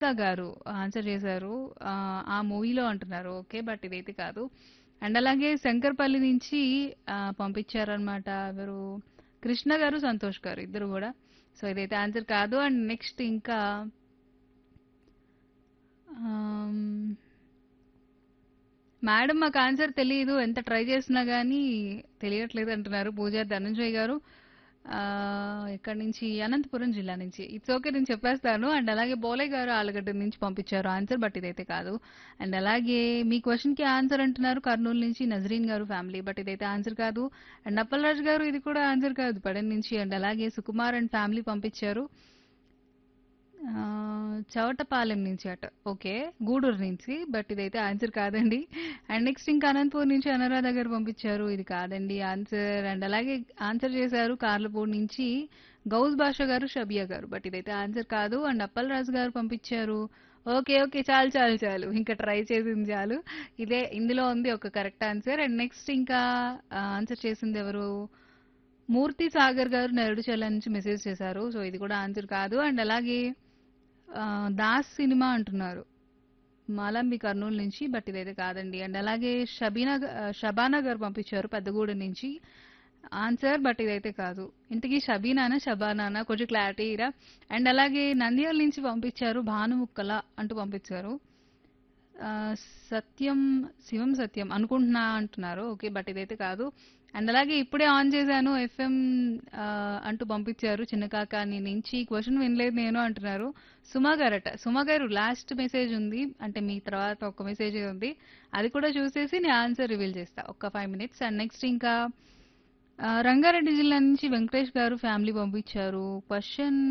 గారు ఆన్సర్ చేశారు. ఆహ్, ఆ మూవీలో అంటున్నారు. ఓకే. బట్ ఇదైతే కాదు. అండ్ అలాగే శంకర్పల్లి నుంచి ఆహ్, పంపించారనమాట. ఎవరు? కృష్ణ గారు, సంతోష్ గారు ఇద్దరు గూడా. సో, ఇదైతే ఆన్సర్ కాదు. అండ్ నెక్స్ట్ ఇంకా ఆహ్, మేడం మాకు ఆన్సర్ తెలీదు. ఎంత ట్రై చేసినా గానీ తెలియట్లేదు అంటున్నారు. పూజారి ధనంజయ్ గారు. ఆహ్, ఎక్కడి నుంచి? అనంతపురం జిల్లా నుంచి. It's okay. నేను చెప్పేస్తాను. అండ్ అలాగే బోలయ్య గారు ఆళ్ళగడ్డ నుంచి పంపించారు ఆన్సర్. బట్ ఇదైతే కాదు. అండ్ అలాగే మీ క్వెషన్‌కి ఆన్సర్ అంటున్నారు కర్నూలు నుంచి నజరీన్ గారు ఫ్యామిలీ. బట్ ఇదైతే ఆన్సర్ కాదు. అండ్ అప్పలరాజు గారు ఇది కూడా ఆన్సర్ కాదు. పడన్ నుంచి. అండ్ అలాగే సుకుమార్ అండ్ ఫ్యామిలీ పంపించారు. ఆహ్, చవటపాలెం నుంచి అట. ఓకే. గూడూరు నుంచి. బట్ ఇదైతే ఆన్సర్ కాదండి. అండ్ నెక్స్ట్ ఇంకా అనంతపూర్ నుంచి అనురాధ గారు పంపించారు. ఇది కాదండి ఆన్సర్. అండ్ అలాగే ఆన్సర్ చేశారు కార్లపూడి నుంచి గౌస్ బాషా గారు, షబియా గారు. బట్ ఇదైతే ఆన్సర్ కాదు. అండ్ అప్పలరాజు గారు పంపించారు. ఓకే. ఓకే. చాలు, చాలు, చాలు. ఇంకా ట్రై చేసింది చాలు. ఇదే ఇందులో ఉంది ఒక కరెక్ట్ ఆన్సర్. అండ్ నెక్స్ట్ ఇంకా ఆహ్, ఆన్సర్ చేసింది ఎవరు? మూర్తి సాగర్ గారు నెరడుచర్ల నుంచి మెసేజ్ చేశారు. సో, ఇది కూడా ఆన్సర్ కాదు. అండ్ అలాగే ఆహ్, దాస్ సినిమా అంటున్నారు. మాలంబి కర్నూలు నుంచి. బట్ ఇదైతే కాదండి. అండ్ అలాగే షబీనా గా షబానా గారు పంపించారు పెద్దగూడెం నుంచి. ఆన్సర్ బట్ ఇదైతే కాదు. ఇంతకీ షబీనానా? షబానానా? కొంచెం క్లారిటీ ఇరా. అండ్ అలాగే నంద్యాల నుంచి పంపించారు భానుముక్కల అంటూ పంపించారు. ఆహ్, సత్యం శివం సత్యం అనుకుంటున్నా అంటున్నారు. ఓకే. బట్ ఇదైతే కాదు. అండ్ అలాగే ఇప్పుడే ఆన్ చేశాను ఎఫ్ఎం ఆహ్, అంటూ పంపించారు చిన్న కాకాని నుంచి. క్వెషన్ వినలేదు నేను అంటున్నారు. సుమ గారట. సుమ గారు లాస్ట్ మెసేజ్ ఉంది. అంటే మీ తర్వాత ఒక మెసేజే ఉంది. అది కూడా చూసేసి నేను ఆన్సర్ రివీల్ చేస్తా. ఒక్క 5 మినిట్స్. అండ్ నెక్స్ట్ ఇంకా ఆహ్, రంగారెడ్డి జిల్లా నుంచి వెంకటేష్ గారు ఫ్యామిలీ పంపించారు. క్వెషన్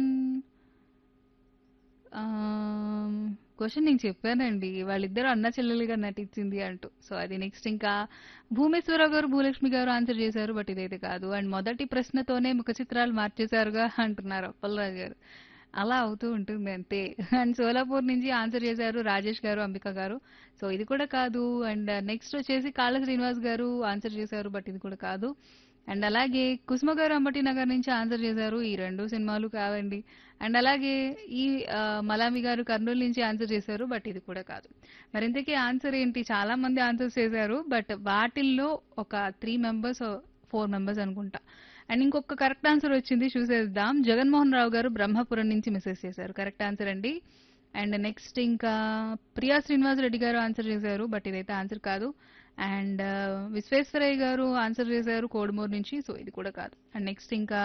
ఆహ్, క్వెషన్ నేను చెప్పానండి. వాళ్ళిద్దరూ అన్నా చెల్లెలుగా నటించింది అంటూ. సో, అది నెక్స్ట్ ఇంకా భూమేశ్వరరావు గారు, భూలక్ష్మి గారు ఆన్సర్ చేశారు. బట్ ఇదైతే కాదు. అండ్ మొదటి ప్రశ్నతోనే ముఖ చిత్రాలు మార్చేశారుగా అంటున్నారు అప్పలరాజు గారు. అలా అవుతూ ఉంటుంది అంతే. అండ్ సోలాపూర్ నుంచి ఆన్సర్ చేశారు రాజేష్ గారు, అంబిక గారు. సో, ఇది కూడా కాదు. అండ్ నెక్స్ట్ వచ్చేసి కాళ్ళ శ్రీనివాస్ గారు ఆన్సర్ చేశారు. బట్ ఇది కూడా కాదు. అండ్ అలాగే కుసుమ గారు అంబటి నగర్ నుంచి ఆన్సర్ చేశారు. ఈ 2 సినిమాలు కావండి. అండ్ అలాగే ఈ ఆహ్, మలామి గారు కర్నూలు నుంచి ఆన్సర్ చేశారు. బట్ ఇది కూడా కాదు. మరి ఇంతకీ ఆన్సర్ ఏంటి? చాలా మంది ఆన్సర్స్ చేశారు. బట్ వాటిల్లో ఒక 3 మెంబర్స్, 4 మెంబర్స్ అనుకుంటా. అండ్ ఇంకొక కరెక్ట్ ఆన్సర్ వచ్చింది చూసేద్దాం. జగన్మోహన్ రావు గారు బ్రహ్మపురం నుంచి మెసేజ్ చేశారు. కరెక్ట్ ఆన్సర్ అండి. అండ్ నెక్స్ట్ ఇంకా ప్రియా శ్రీనివాస్ రెడ్డి గారు ఆన్సర్ చేశారు. బట్ ఇదైతే ఆన్సర్ కాదు. అండ్ విశ్వేశ్వరయ్య గారు ఆన్సర్ చేశారు కోడుమూరు నుంచి. సో, ఇది కూడా కాదు. అండ్ నెక్స్ట్ ఇంకా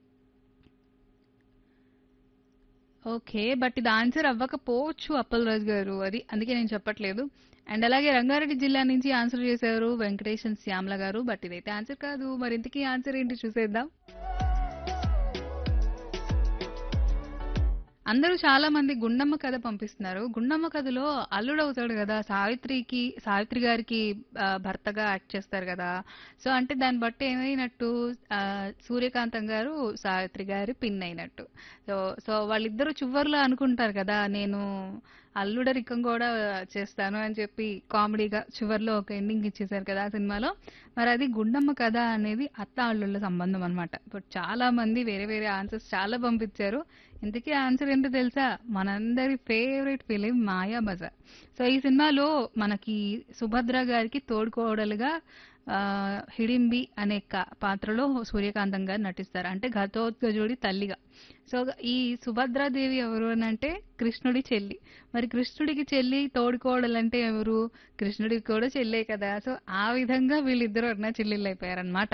ఓకే. బట్ ఇది ఆన్సర్ అవ్వకపోవచ్చు అప్పలరాజు గారు. అది అందుకే నేను చెప్పట్లేదు. అండ్ అలాగే రంగారెడ్డి జిల్లా నుంచి ఆన్సర్ చేశారు వెంకటేష్ అండ్ శ్యామల గారు. బట్ ఇదైతే ఆన్సర్ కాదు. మరి ఇంతకీ ఆన్సర్ ఏంటి చూసేద్దాం. అందరూ చాలా మంది గుండమ్మ కథ పంపిస్తున్నారు. గుండమ్మ కథలో అల్లుడవుతాడు గదా! సావిత్రికి సావిత్రి గారికి ఆహ్, భర్తగా యాక్ట్ చేస్తారు గదా! సో, అంటే దాన్ని బట్టి ఏమైనట్టు ఆహ్, సూర్యకాంతం గారు సావిత్రి గారి పిన్ అయినట్టు. సో, సో వాళ్ళిద్దరూ చివర్లో అనుకుంటారు కదా! నేను అల్లుడరికం కూడా చేస్తాను అని చెప్పి కామెడీగా చివర్లో ఒక ఎండింగ్ ఇచ్చేసారు కదా! ఆ సినిమాలో. మరి అది గుండమ్మ కథ అనేది అత్త అల్లుళ్ళ సంబంధం అన్నమాట. ఇప్పుడు చాలా మంది వేరే వేరే ఆన్సర్స్ చాలా పంపించారు. ఇంతకీ ఆన్సర్ ఏంటో తెలుసా? మనందరి ఫేవరెట్ ఫిలిం 'మాయాబజార్'. సో, ఈ సినిమాలో మనకి సుభద్ర గారికి తోడికోడలుగా ఆహ్, హిడింబి అనే క పాత్రలో సూర్యకాంతం గారు నటిస్తారు. అంటే ఘటోత్కచుడి తల్లిగా. సో, ఈ సుభద్రాదేవి ఎవరు అనంటే కృష్ణుడి చెల్లి. మరి కృష్ణుడికి చెల్లి తోడికోడలంటే ఎవరు? కృష్ణుడికి కూడా చెల్లే కదా! సో, ఆ విధంగా వీళ్ళిద్దరూ అన్నా చెల్లెళ్ళైపోయారన్నమాట.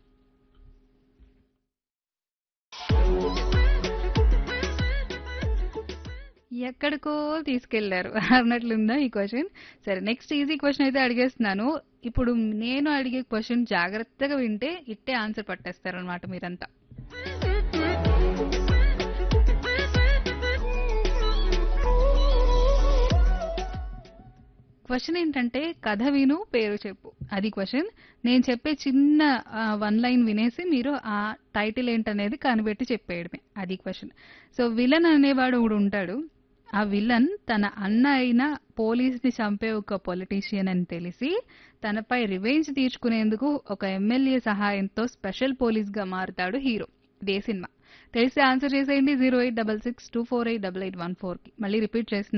ఎక్కడికో తీసుకెళ్లారు అన్నట్లుందా ఈ క్వెషన్. సరే నెక్స్ట్ ఈజీ క్వెషన్ అయితే అడిగేస్తున్నాను. ఇప్పుడు నేను అడిగే క్వెషన్ జాగ్రత్తగా వింటే ఇట్టే ఆన్సర్ పట్టేస్తారనమాట మీరంతా. క్వెషన్ ఏంటంటే కథ విను పేరు చెప్పు. అది క్వెషన్. నేను చెప్పే చిన్న ఆహ్, వన్ లైన్ వినేసి మీరు ఆ టైటిల్ ఏంటనేది కనిపెట్టి చెప్పేయడమే. అది క్వెషన్. సో, విలన్ అనేవాడు ఒకడుంటాడు. ఆ విలన్ తన అన్న అయిన పోలీస్‌ని చంపే ఒక పొలిటీషియన్ అని తెలిసి తనపై రివెంజ్ తీర్చుకునేందుకు ఒక ఎమ్మెల్యే సహాయంతో స్పెషల్ పోలీస్‌గా మారుతాడు హీరో. ఇదే సినిమా. తెలిస్తే ఆన్సర్ చేసేయండి zero eight double six two four eight double eight one ఫోర్కి మళ్ళీ రిపీట్ చేస్తున్నాను